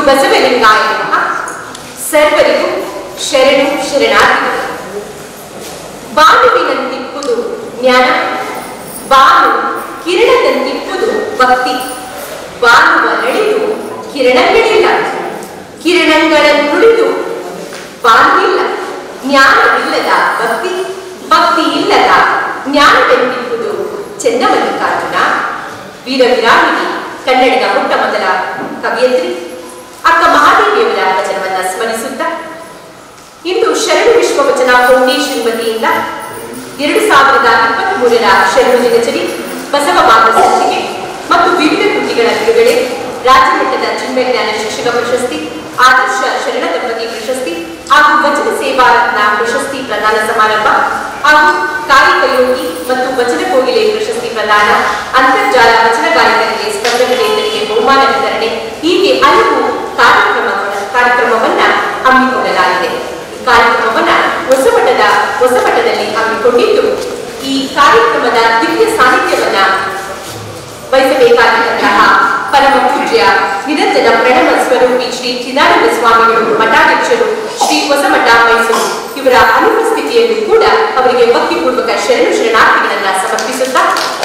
ಬಸವಲಿಂಗಾಯ ನಮಃ ಸರ್ವರಿಗೂ ಶರಣು ಶರಣಾರ್ಥಿಗಳು ಬಾನುವಿನಂತಿಪ್ಪುದು ಜ್ಞಾನ ಬಾನು ಕಿರಣದಂತಿಪ್ಪುದು ಭಕ್ತಿ ಬಾನುವ ನಡೆದು ಕಿರಣಗಳಿಲ್ಲ ಕಿರಣಗಳನ್ನುಳಿದು ಬಾನಿಲ್ಲ ಜ್ಞಾನವಿಲ್ಲದ ಭಕ್ತಿ ಭಕ್ತಿ ಇಲ್ಲದ ಜ್ಞಾನವೆಂದಿರುವುದು ಚನ್ನಮಲ್ಲಿಕಾರ್ಜುನ ವೀರವಿರಾಮಿನಿ ಕನ್ನಡದ ಮೊಟ್ಟ ಮೊದಲ ಕವಿಯತ್ರಿ ಅಕ್ಕ ಮಹಾದೇವಿಯವರ ವಚನವನ್ನ ಸ್ಮರಿಸುತ್ತಾ ಇಂದು ಶರಣ ವಿಶ್ವವಚನ ಫೌಂಡೇಶನ್ ವತಿಯಿಂದ ಎರಡು ಸಾವಿರದ ಇಪ್ಪತ್ತ್ ಮೂರರ ಶರಣು ದಿನಚರಿ ಬಸವ ಮಾರ್ಗ ಸಂಚಿಕೆ ಮತ್ತು ವಿವಿಧ ಕೃತಿಗಳ ಬಿಡುಗಡೆ ರಾಜ್ಯ ಮಟ್ಟದ ಚಿನ್ಮಜ್ಞಾನ ಶಿಕ್ಷಕ ಪ್ರಶಸ್ತಿ ಆದರ್ಶ ಶರಣ ದಂಪತಿ ಪ್ರಶಸ್ತಿ ಹಾಗೂ ವಚನ ಸೇವಾ ರತ್ನ ಪ್ರಶಸ್ತಿ ಪ್ರದಾನ ಸಮಾರಂಭ ಹಾಗೂ ಕಾಯಿಕ ಯೋಗಿ ಮತ್ತು ವಚನ ಕೋಗಿಲೆ ಪ್ರಶಸ್ತಿ ಪ್ರದಾನ ಅಂತರ್ಜಾಲ ವಚನಗಾರಿಕರಿಗೆ ಸ್ಪರ್ಧಕರೇತರಿಗೆ ಬಹುಮಾನ ವಿತರಣೆ ಹೀಗೆ ಹಲವು ಕಾರ್ಯಕ್ರಮಗಳ ಕಾರ್ಯಕ್ರಮವನ್ನ ಹಮ್ಮಿಕೊಳ್ಳಲಾಗಿದೆ ಈ ಕಾರ್ಯಕ್ರಮವನ್ನ ಹೊಸಮಠದ ಹೊಸಮಠದಲ್ಲಿ ಹಮ್ಮಿಕೊಂಡಿದ್ದು ಈ ಕಾರ್ಯಕ್ರಮದ ದಿವ್ಯ ಸಾನ್ನಿಧ್ಯವನ್ನ ವಹಿಸಬೇಕಾಗಿದ್ದಂತಹ ಪರಮ ಪೂಜ್ಯ ನಿರಂಜನ ಪ್ರಣವ ಸ್ವರೂಪಿ ಶ್ರೀ ಚಿದಾನಂದ ಸ್ವಾಮಿಗಳು ಮಠಾಧ್ಯಕ್ಷರು ಶ್ರೀ ಹೊಸಮಠ ಮೈಸೂರು ಇವರ ಅನುಪಸ್ಥಿತಿಯಲ್ಲೂ ಕೂಡ ಅವರಿಗೆ ಭಕ್ತಿಪೂರ್ವಕ ಶರಣು ಶರಣಾರ್ಥಿಗಳನ್ನ ಸಮರ್ಪಿಸುತ್ತಾ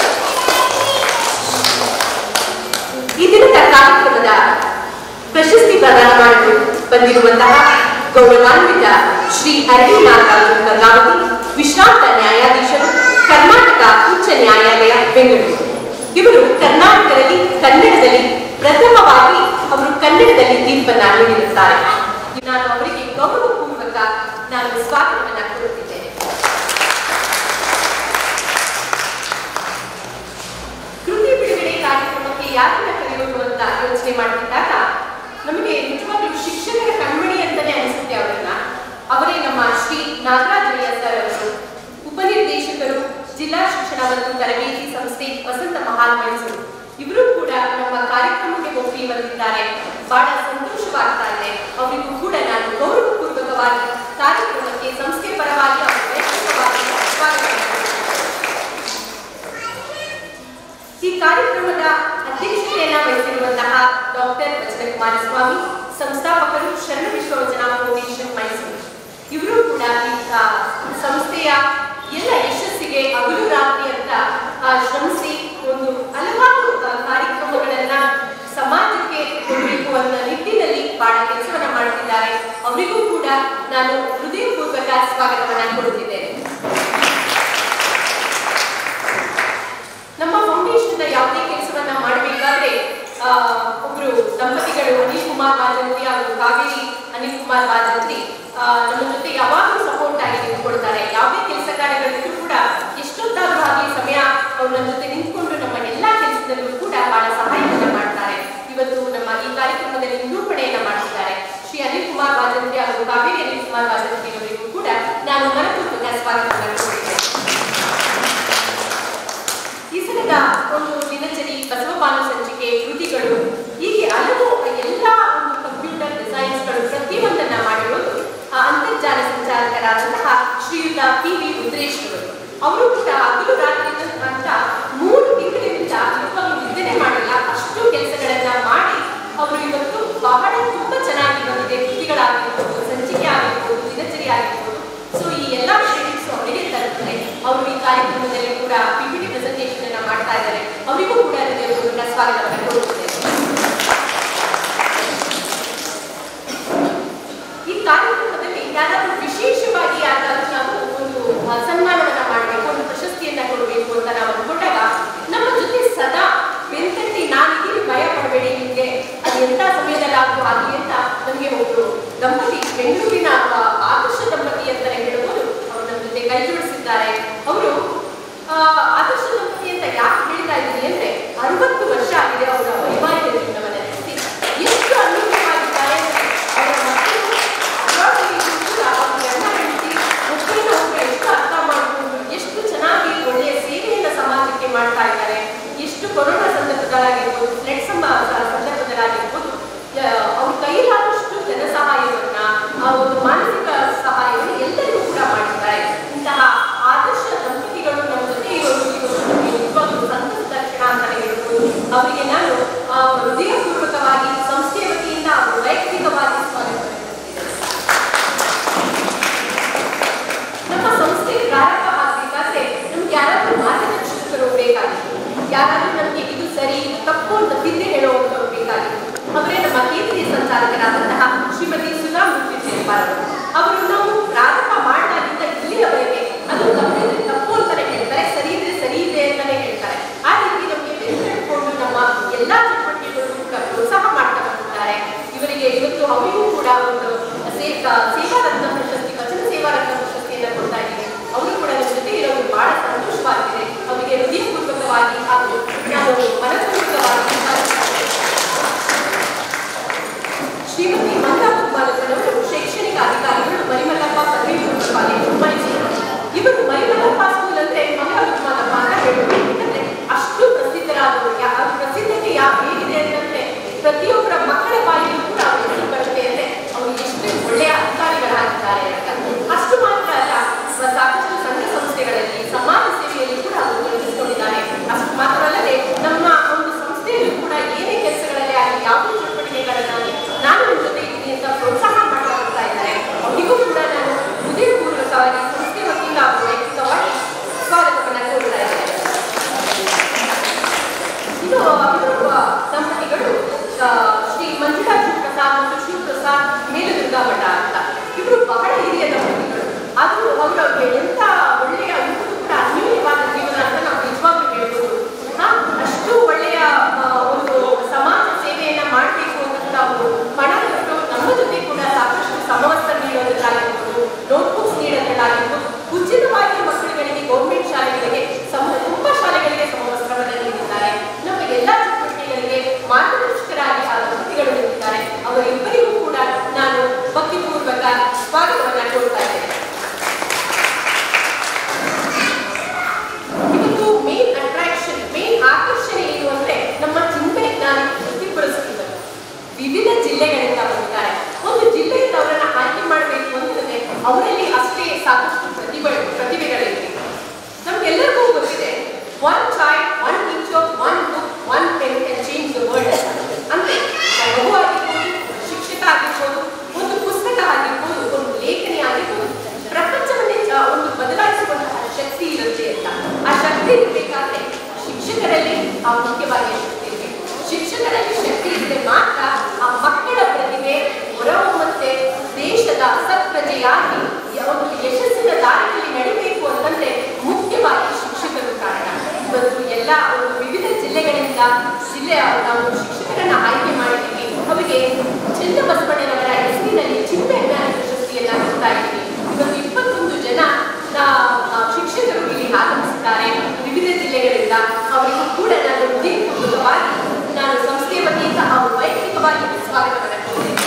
ಈ ದಿನದ ಕಾರ್ಯಕ್ರಮದ ಪ್ರಶಸ್ತಿ ಪ್ರದಾನ ಮಾಡಲು ಬಂದಿರುವಂತಹ ಗೌರವಾನ್ವಿತ ಶ್ರೀ ಅರವಿಂದನಾಥರಾಜು ಗಂಗಾವತಿ ವಿಶ್ರಾಂತ ನ್ಯಾಯಾಧೀಶರು ಕರ್ನಾಟಕ ಉಚ್ಚ ನ್ಯಾಯಾಲಯ ಬೆಂಗಳೂರು ಇವರು ಕರ್ನಾಟಕದಲ್ಲಿ ಕನ್ನಡದಲ್ಲಿ ಪ್ರಥಮವಾಗಿ ಅವರು ಕನ್ನಡದಲ್ಲಿ ತೀರ್ಪನ್ನ ನೀಡಿರುತ್ತಾರೆ ನಾನು ಅವರಿಗೆ ಗೌರವಪೂರ್ವಕ ನಾನು ಸ್ವಾಗತವನ್ನ ಕೋರುತ್ತಿದ್ದೇನೆ ಕೃತಿ ಬಿಡುಗಡೆ ಕಾರ್ಯಕ್ರಮಕ್ಕೆ ಯಾರನ್ನ ಕರೆಯೋದು ಅಂತ ಯೋಚನೆ ಮಾಡ್ತಿದ್ದಾಗ ನಮಗೆ ನಿಜವಾಗ್ಲೂ ಶಿಕ್ಷಕರ ಕಣ್ಮಣಿ ಅಂತಾನೆ ಅನಿಸುತ್ತೆ ಅವರನ್ನ ಅವರೇ ನಮ್ಮ ಶ್ರೀ ನಾಗರಾಜಯ್ಯ ಸರ್ ಅವರು ಉಪನಿರ್ದೇಶಕರು ಜಿಲ್ಲಾ ಶಿಕ್ಷಣ ಮತ್ತು ತರಬೇತಿ ಸಂಸ್ಥೆ ವಸಂತ ಮಹಾಲ್ ಮೈಸೂರು ಇವರು ಕೂಡ ನಮ್ಮ ಕಾರ್ಯಕ್ರಮಕ್ಕೆ ಒಪ್ಪಿ ಬಂದಿದ್ದಾರೆ ಬಹಳ ಸಂತೋಷವಾಗ್ತಾ ಇದೆ ಅವರಿಗೂ ಕೂಡ ನಾನು ಗೌರವಪೂರ್ವಕವಾಗಿ ಕಾರ್ಯಕ್ರಮಕ್ಕೆ ಸಂಸ್ಥೆ ಪರವಾಗಿ ಅವರ ವೈಯಕ್ತಿಕವಾಗಿ ಸ್ವಾಗತವನ್ನು ಈ ಕಾರ್ಯಕ್ರಮದ ಅಧ್ಯಕ್ಷತೆಯನ್ನ ವಹಿಸಿರುವಂತಹ ಡಾಕ್ಟರ್ ವಚನ ಕುಮಾರಸ್ವಾಮಿ ಸಂಸ್ಥಾಪಕರು ಶರಣ ವಿಶ್ವವಚನ ಫೌಂಡೇಶನ್ ಮೈಸೂರು ಇವರು ಕೂಡ ಈ ಆ, ಸಂಸ್ಥೆಯ ಎಲ್ಲ ಯಶಸ್ಸಿಗೆ ಹಗಲು ರಾತ್ರಿ ಅಂತ ಆ, ಶ್ರಮಿಸಿ ಒಂದು ಹಲವಾರು ಆ, ಕಾರ್ಯಕ್ರಮಗಳನ್ನ ಸಮಾಜಕ್ಕೆ ಕೊಡಬೇಕು ಅನ್ನೋ ನಿಟ್ಟಿನಲ್ಲಿ ಬಹಳ ಕೆಲಸವನ್ನ ಮಾಡುತ್ತಿದ್ದಾರೆ ಅವರಿಗೂ ಕೂಡ ನಾನು ಹೃದಯಪೂರ್ವಕ ಸ್ವಾಗತವನ್ನ ಕೊಡುತ್ತಿದ್ದೇನೆ ನಮ್ಮ ಫೌಂಡೇಶನ್ ಯಾವುದೇ ಕೆಲಸವನ್ನ ಮಾಡಬೇಕಾದ್ರೆ ಒಬ್ರು ದಂಪತಿಗಳು ಅನಿಲ್ ಕುಮಾರ್ ಬಾಜಂತಿ ಹಾಗೂ ಕಾವೇರಿ ಅನಿಲ್ ಕುಮಾರ್ ಬಾಜಂತಿ ಆ, ನಮ್ಮ ಜೊತೆ ಯಾವಾಗಲೂ ಸಪೋರ್ಟ್ ಆಗಿ ನಿಂತ್ಕೊಳ್ತಾರೆ ಯಾವುದೇ ಕೆಲಸ ಕಾರ್ಯಗಳಿಗೂ ಕೂಡ ಎಷ್ಟೊತ್ತಾದ್ರೂ ಆಗಲಿ ಸಮಯ ಅವ್ರ ನಮ್ಮ ಜೊತೆ ನಿಂತ್ಕೊಂಡು ನಮ್ಮ ಎಲ್ಲಾ ಕೆಲಸದಲ್ಲೂ ಕೂಡ ಬಹಳ ಸಹಾಯವನ್ನ ಮಾಡ್ತಾರೆ ಇವತ್ತು ನಮ್ಮ ಈ ಕಾರ್ಯಕ್ರಮದಲ್ಲಿ ನಿರೂಪಣೆಯನ್ನ ಮಾಡ್ತಿದ್ದಾರೆ ಶ್ರೀ ಅನಿಲ್ ಕುಮಾರ್ ಬಾಜಂತಿ ಹಾಗೂ ಕಾವೇರಿ ಅನಿಲ್ ಕುಮಾರ್ ಬಾಜಂತಿ ಅವರಿಗೂ ಕೂಡ ನಾನು ಮನಪೂರ್ವಕ ಸ್ವಾಗತವನ್ನು ಕೋರುತ್ತೇನೆ ಈ ಸಲದ ಒಂದು ದಿನಚರಿ ಬಸವಪಾಲು ಸಂಚಿಕೆ ಕೃತಿಗಳು ಹೀಗೆ ಹಲವು ಎಲ್ಲ ಒಂದು ಕಂಪ್ಯೂಟರ್ ಡಿಸೈನ್ಸ್ಗಳು ಪ್ರತಿಯೊಂದನ್ನ ಮಾಡಿರೋದು ಆ ಅಂತರ್ಜಾಲ ಸಂಚಾಲಕರಾದಂತಹ ಶ್ರೀಯುತ ಪಿ ವಿ ರುದ್ರೇಶ್ ಅವರು ಅವರು ಕೂಡ ಹಗಲು ರಾತ್ರಿ ಅಂತ ಮೂರು ತಿಂಗಳಿಂದ ಇವಾಗ ನಿದ್ದೆನೆ ಮಾಡಿಲ್ಲ ಅಷ್ಟು ಕೆಲಸಗಳನ್ನ ಮಾಡಿ ಅವರು ಇವತ್ತು ಬಹಳ ತುಂಬಾ ಚೆನ್ನಾಗಿ ಬಂದಿದೆ ಕೃತಿಗಳಾಗಿರ್ಬೋದು ಸಂಚಿಕೆ ಆಗಿರ್ಬೋದು ದಿನಚರಿ ಆಗಿರ್ಬೋದು ಸೊ ಈ ಎಲ್ಲ ಕ್ರೆಡಿಟ್ಸ್ ಅವರಿಗೆ ತರುತ್ತದೆ ಅವರು ಈ ಕಾರ್ಯಕ್ರಮದಲ್ಲಿ ಕೂಡ ಪಿಪಿಟಿ ಪ್ರೆಸೆಂಟೇಷನ್ ಅನ್ನ ಮಾಡ್ತಾ ಇದ್ದಾರೆ ಅವರಿಗೂ ಕೂಡ ಹೃದಯಪೂರ್ವಕ ಸ್ವಾಗತವನ್ನು ಕೊಡುತ್ತೇನೆ ಈ ಕಾರ್ಯಕ್ರಮದಲ್ಲಿ ಯಾರಾದರೂ ವಿಶೇಷವಾಗಿ ಯಾರಾದರೂ ನಾವು ಒಂದು ಆ, ಸನ್ಮಾನವನ್ನ ಮಾಡಬೇಕು ಒಂದು ಪ್ರಶಸ್ತಿಯನ್ನ ಕೊಡಬೇಕು ದಿನಚರಿಯಾಗಿ ಒಂದು ಯಶಸ್ಸಿನ ದಾರಿಯಲ್ಲಿ ನಡಿಬೇಕು ಅಂತಂದ್ರೆ ಮುಖ್ಯವಾಗಿ ಶಿಕ್ಷಕರು ಕಾರಣ ಇವತ್ತು ಎಲ್ಲ ಒಂದು ವಿವಿಧ ಜಿಲ್ಲೆಗಳಿಂದ ಜಿಲ್ಲೆಯ ನಾವು ಶಿಕ್ಷಕರನ್ನ ಆಯ್ಕೆ ಮಾಡಿದ್ದೀವಿ ಅವರಿಗೆ ಚನ್ನಬಸವಣ್ಣನವರ ಹೆಸರಿನಲ್ಲಿ ಚಿನ್ನಜ್ಞಾನ ಪ್ರಶಸ್ತಿಯನ್ನ ಕೊಡ್ತಾ ಇದ್ದೀವಿ ಇವತ್ತು ಇಪ್ಪತ್ತೊಂದು ಜನ ಆ, ಆ, ಶಿಕ್ಷಕರು ಇಲ್ಲಿ ಆಗಮಿಸಿದ್ದಾರೆ ವಿವಿಧ ಜಿಲ್ಲೆಗಳಿಂದ ಅವರಿಗೂ ಕೂಡ ನಾನು ಹೃದಯಪೂರ್ವಕವಾಗಿ ನಾನು ಸಂಸ್ಥೆಯ ವತಿಯಿಂದ ಅವರು ವೈಯಕ್ತಿಕವಾಗಿ ಸ್ವಾಗತವನ್ನು ಕೋರುತ್ತೇನೆ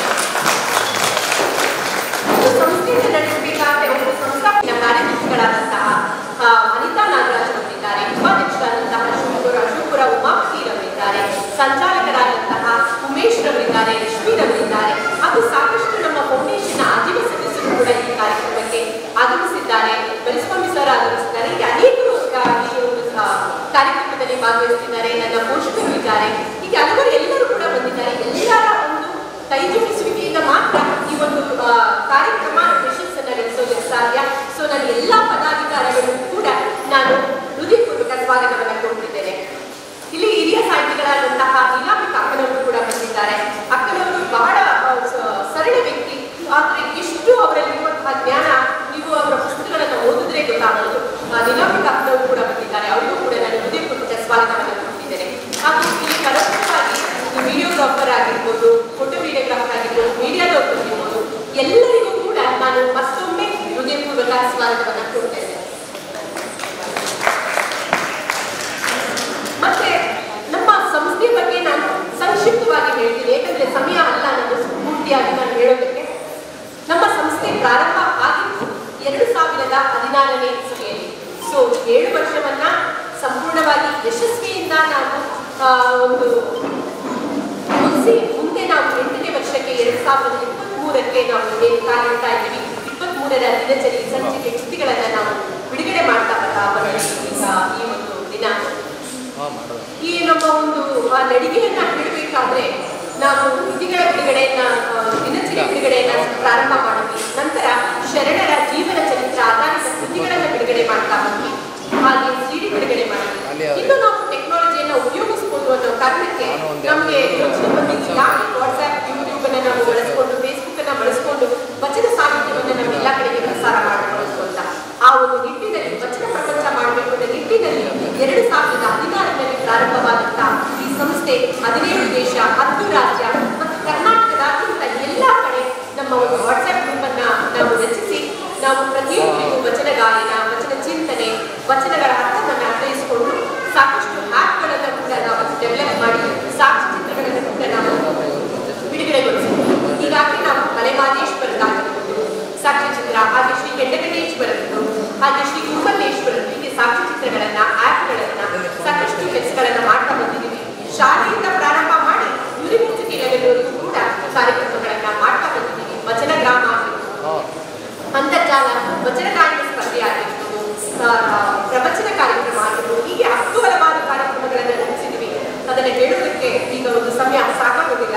ಒಂದು ಸಂಸ್ಥೆಯನ್ನು ನಡೆಸಬೇಕಾದ್ರೆ ಒಂದು ಸಂಸ್ಥಾಪನ ಕಾರ್ಯದರ್ಶಿಗಳಾದಂತಹ ಆ, ಅನಿತಾ ನಾಗರಾಜ್ ಅವರಿದ್ದಾರೆ ಉಪಾಧ್ಯಕ್ಷರಾದಂತಹ ಶಿವಪುರ ಶಿವಪುರ ಉಮಾಪತಿ ರವರಿದ್ದಾರೆ ಸಂಚಾಲಕರಾದಂತಹ ಉಮೇಶ್ ರವರಿದ್ದಾರೆ ರಶ್ಮಿ ರವರಿದ್ದಾರೆ ಹಾಗೂ ಸಾಕಷ್ಟು ನಮ್ಮ ಫೌಂಡೇಶನ್ ಆಜೀವ ಸದಸ್ಯರು ಕೂಡ ಈ ಕಾರ್ಯಕ್ರಮಕ್ಕೆ ಆಗಮಿಸಿದ್ದಾರೆ ಬಲಿಸ್ವಾಮಿ ಸರ್ ಆಗಮಿಸಿದ್ದಾರೆ ಹೀಗೆ ಅನೇಕರು ಆ, ಈ ಒಂದು ಆ, ಕಾರ್ಯಕ್ರಮದಲ್ಲಿ ಭಾಗವಹಿಸಿದ್ದಾರೆ ನನ್ನ ಪೋಷಕರು ಇದ್ದಾರೆ ಹೀಗೆ ಹಲವರು ಎಲ್ಲರೂ ಕೂಡ ಬಂದಿದ್ದಾರೆ ಎಲ್ಲರ ಒಂದು ಕೈ ಜೋಡಿಸುವಿಕೆಯಿಂದ ಮಾತ್ರ ಈ ಒಂದು ಆ, ಕಾರ್ಯಕ್ರಮ ಯಶಸ್ಸನ್ನ ನಡೆಸೋದಕ್ಕೆ ಸಾಧ್ಯ ಸೊ ನನ್ನ ಎಲ್ಲ ಪದಾಧಿಕಾರಿಗಳು ಕೂಡ ನಾನು ಹೃದಯಪೂರ್ವಕ ಸ್ವಾಗತವನ್ನು ಕೊಡ್ತಿದ್ದೇನೆ ಇಲ್ಲಿ ಹಿರಿಯ ಸಾಹಿತಿಗಳಾದಂತಹ ಇಲಾಖೆ ಅಕ್ಕನವರು ಕೂಡ ಬಂದಿದ್ದಾರೆ ಅಕ್ಕನವರು ಬಹಳ ಆ, ಸ- ಸರಳ ವ್ಯಕ್ತಿ ಆದ್ರೆ ಎಷ್ಟು ಅವರಲ್ಲಿರುವಂತಹ ಜ್ಞಾನ ನೀವು ಅವರ ಪುಸ್ತಕಗಳನ್ನು ಓದಿದ್ರೆ ಗೊತ್ತಾಗೋದು ನಿಲಾಮಿಕ ಅಕ್ಕನವರು ಕೂಡ ಬಂದಿದ್ದಾರೆ ಅವರಿಗೂ ಕೂಡ ನಾನು ಹೃದಯಪೂರ್ವಕ ಸ್ವಾಗತವನ್ನು ಕೊಡ್ತಿದ್ದೇನೆ ಹಾಗೂ ಇಲ್ಲಿ ಕರೋನಾಗಿ ವಿಡಿಯೋಗ್ರಾಫರ್ ಆಗಿರ್ಬೋದು ಫೋಟೋ ವಿಡಿಯೋಗ್ರಾಫರ್ ಆಗಿರ್ಬೋದು ಮೀಡಿಯಾದವ್ರು ಬಂದಿರ್ಬೋದು ಎಲ್ಲರಿಗೂ ಕೂಡ ನಾನು ಮತ್ತೊಮ್ಮೆ ಹೃದಯಪೂರ್ವಕ ಸ್ವಾಗತವನ್ನು ಕೊಡ್ತೇನೆ ಮತ್ತೆ ನಮ್ಮ ಸಂಸ್ಥೆ ಬಗ್ಗೆ ನಾನು ಸಂಕ್ಷಿಪ್ತವಾಗಿ ಹೇಳ್ತೀನಿ ಯಾಕಂದ್ರೆ ಸಮಯ ಅಲ್ಲ ನಾನು ಪೂರ್ತಿಯಾಗಿ ನಾನು ಹೇಳೋದಕ್ಕೆ ನಮ್ಮ ಸಂಸ್ಥೆ ಪ್ರಾರಂಭ ಆಗಿದ್ದು ಎರಡು ಸಾವಿರದ ಹದಿನಾರನೇ ಇಸವಿಯಲ್ಲಿ ಸೊ ಏಳು ವರ್ಷವನ್ನ ಸಂಪೂರ್ಣವಾಗಿ ಯಶಸ್ವಿಯಿಂದ ನಾವು ಆ, ಒಂದು ಮುಗಿಸಿ ಮುಂದೆ ನಾವು ಎಂಟನೇ ವರ್ಷಕ್ಕೆ ಎರಡು ಸಾವಿರದ ಇಪ್ಪತ್ತ್ಮೂರಕ್ಕೆ ನಾವು ಏನು ಕಾಲಿಡ್ತಾ ಇದ್ದೀವಿ ಇಪ್ಪತ್ತ್ಮೂರರ ದಿನಚರಿ ಸಂಚಿಕೆ ಕೃತಿಗಳನ್ನು ನಾವು ಬಿಡುಗಡೆ ಮಾಡ್ತಾ ಬರ್ತಾ ಬಂದಿದ್ದೀವಿ ಈಗ ಈ ಒಂದು ದಿನ ಈ ನಮ್ಮ ಒಂದು ಆ ನಡಿಗೆಯನ್ನ ಹೇಳಬೇಕಾದ್ರೆ ನಾವು ಕೃತಿಗಳ ಬಿಡುಗಡೆಯನ್ನ ಆ, ದಿನಚರಿ ಬಿಡುಗಡೆಯನ್ನ ಪ್ರಾರಂಭ ಮಾಡಿದ್ವಿ ನಂತರ ಶರಣರ ಜೀವನ ಚರಿತ್ರ ಆಧಾರಿತ ಕೃತಿಗಳನ್ನ ಬಿಡುಗಡೆ ಮಾಡ್ತಾ ಬಂದ್ವಿ ಹಾಗೆ ಸಿಡಿ ಬಿಡುಗಡೆ ಮಾಡಿದ್ವಿ ಅಲ್ಲಿ ಅವ್ರು- ಇನ್ನು ನಾವು ಟೆಕ್ನಾಲಜಿಯನ್ನ ಉಪಯೋಗಿಸಬಹುದು ಅನ್ನೋ ಕಾರಣಕ್ಕೆ ನಾನು ಒಂದು ನಮಗೆ ಯೋಚನೆ ಬಂದಿದ್ದು ಯಾಕೆ ವಾಟ್ಸ್ಆಪ್ ಯೂಟ್ಯೂಬ್ ಅನ್ನ ನಾವು ಬಳಸ್ಕೊಂಡು ಫೇಸ್ಬುಕ್ ಅನ್ನ ಬಳಸ್ಕೊಂಡು ವಚನ ಸಾಹಿತ್ಯವನ್ನ ನಮ್ಮ ಎಲ್ಲ ಕಡೆಗೆ ಪ್ರಸಾರ ಮಾಡಬಹುದು ಅಂತ ಆ ಒಂದು ನಿಟ್ಟಿನಲ್ಲಿ ವಚನ ಪ್ರಪಂಚ ಮಾಡಬೇಕು ಅನ್ನೋ ನಿಟ್ಟಿನಲ್ಲಿ ಎರಡು ಸಾವಿರದ ಹದಿನಾರರಲ್ಲಿ ಪ್ರಾರಂಭವಾದಂತಹ ಈ ಸಂಸ್ಥೆ ಹದಿನೇಳು ದೇಶ ಹತ್ತು ರಾಜ್ಯ ಮತ್ತು ಕರ್ನಾಟಕದಾದ್ಯಂತ ಎಲ್ಲ ಕಡೆ ನಮ್ಮ ಒಂದು ವಾಟ್ಸ್ಆಪ್ ಗ್ರೂಪ್ ಅನ್ನ ನಾವು ರಚಿಸಿ ನಾವು ಪ್ರತಿಯೊಬ್ಬರಿಗೂ ವಚನ ಗಾಯನ ವಚನ ಚಿಂತನೆ ವಚನಗಳ ಅರ್ಥವನ್ನು ಅರ್ಥೈಸಿಕೊಂಡು ಸಾಕಷ್ಟು ಆ್ಯಪ್ಗಳನ್ನು ಕೂಡ ನಾವು ಡೆವಲಪ್ ಮಾಡಿ ಸಾಕ್ಷಿ ಚಿತ್ರಗಳನ್ನು ಕೂಡ ನಾವು ಬಿಡುಗಡೆಗೊಳಿಸಿದ್ವಿ ಹೀಗಾಗಿ ನಾವು ಮಲೆಮಾದೇಶ್ವರದ್ದಾಗಿರ್ಬೋದು ಸಾಕ್ಷ್ಯ ಚಿತ್ರ ಹಾಗೆ ಶ್ರೀ ಕೆಂಡಗಣೇಶ್ವರದ್ದು ಹಾಗೆ ಶ್ರೀ ಕುಂಬಲ್ಲೇಶ್ವರದ್ದು ಹೀಗೆ ಸಾಕ್ಷ್ಯ ಚಿತ್ರಗಳನ್ನ ಆ್ಯಪ್ಗಳನ್ನ ಸಾಕಷ್ಟು ಕೆಲಸಗಳನ್ನ ಮಾಡ್ತಾ ಬಂದಿದ್ದೀವಿ ಶಾಲೆಯಿಂದ ಪ್ರಾರಂಭ ಮಾಡಿ ಯೂನಿವರ್ಸಿಟಿ ಲೆವೆಲ್ವರೆಗೂ ಕೂಡ ಕಾರ್ಯಕ್ರಮಗಳನ್ನ ಮಾಡ್ತಾ ಬಂದಿದ್ದೀವಿ ವಚನ ಗ್ರಾಮ ಆಗಿರ್ಬೋದು ಅಂತರ್ಜಾಲ ವಚನ ಗಾಯನ ಸ್ಪರ್ಧೆ ಆಗಿರ್ಬೋದು ಆ, ಪ್ರವಚನ ಕಾರ್ಯಕ್ರಮ ಆಗಿರ್ಬೋದು ಹೀಗೆ ಹತ್ತು ಹಲವಾರು ಕಾರ್ಯಕ್ರಮಗಳನ್ನು ನಡೆಸಿದ್ವಿ ಅದನ್ನ ಹೇಳೋದಕ್ಕೆ ಈಗ ಒಂದು ಸಮಯ ಸಾಕಾಗೋದಿಲ್ಲ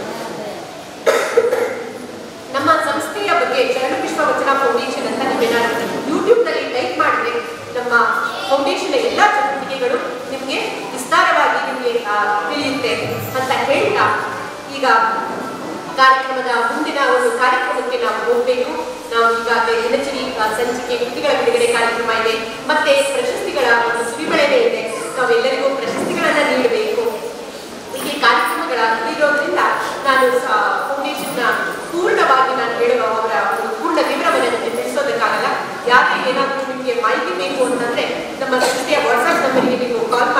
ನಮ್ಮ ಸಂಸ್ಥೆಯ ಬಗ್ಗೆ ಶರಣ ವಿಶ್ವ ವಚನ ಫೌಂಡೇಶನ್ ಅಂತ ನೀವೇನಾದ್ರು ಯೂಟ್ಯೂಬ್ನಲ್ಲಿ ಟೈಪ್ ಮಾಡಿದ್ರೆ ನಮ್ಮ ಫೌಂಡೇಶನ್ ಎಲ್ಲ ಚಟುವಟಿಕೆಗಳು ನಿಮಗೆ ವಿಸ್ತಾರವಾಗಿ ನಿಮಗೆ ಆ, ತಿಳಿಯುತ್ತೆ ಅಂತ ಹೇಳ್ತಾ ಈಗ ಕಾರ್ಯಕ್ರಮದ ಮುಂದಿನ ಒಂದು ಕಾರ್ಯಕ್ರಮಕ್ಕೆ ನಾವು ಹೋಗಬೇಕು ನಾವು ಈಗಾಗಲೇ ದಿನಚರಿ ಆ, ಸಂಚಿಕೆ ಕೃತಿಗಳ ಬಿಡುಗಡೆ ಕಾರ್ಯಕ್ರಮ ಇದೆ ಮತ್ತೆ ಪ್ರಶಸ್ತಿಗಳ ಒಂದು ಸುರಿಮಳೆನೇ ಇದೆ ನಾವೆಲ್ಲರಿಗೂ ಪ್ರಶಸ್ತಿಗಳನ್ನ ನೀಡಬೇಕು ಹೀಗೆ ಕಾರ್ಯಕ್ರಮಗಳಾಗಿರೋದ್ರಿಂದ ನಾನು ಫೌಂಡೇಶನ್ನ ಪೂರ್ಣವಾಗಿ ನಾನು ಹೇಳುವ ಅವರ ಒಂದು ಪೂರ್ಣ ವಿವರವನ್ನು ನಿಮಗೆ ತಿಳಿಸೋದಕ್ಕಾಗಲ್ಲ ಯಾರೇ ಏನಾದರೂ ನಿಮಗೆ ಮಾಹಿತಿ ಬೇಕು ಅಂತಂದ್ರೆ ನಮ್ಮ ಸಂಸ್ಥೆಯ ವಾಟ್ಸ್ಆಪ್ ನಂಬರಿಗೆ ನೀವು ಕಾಲ್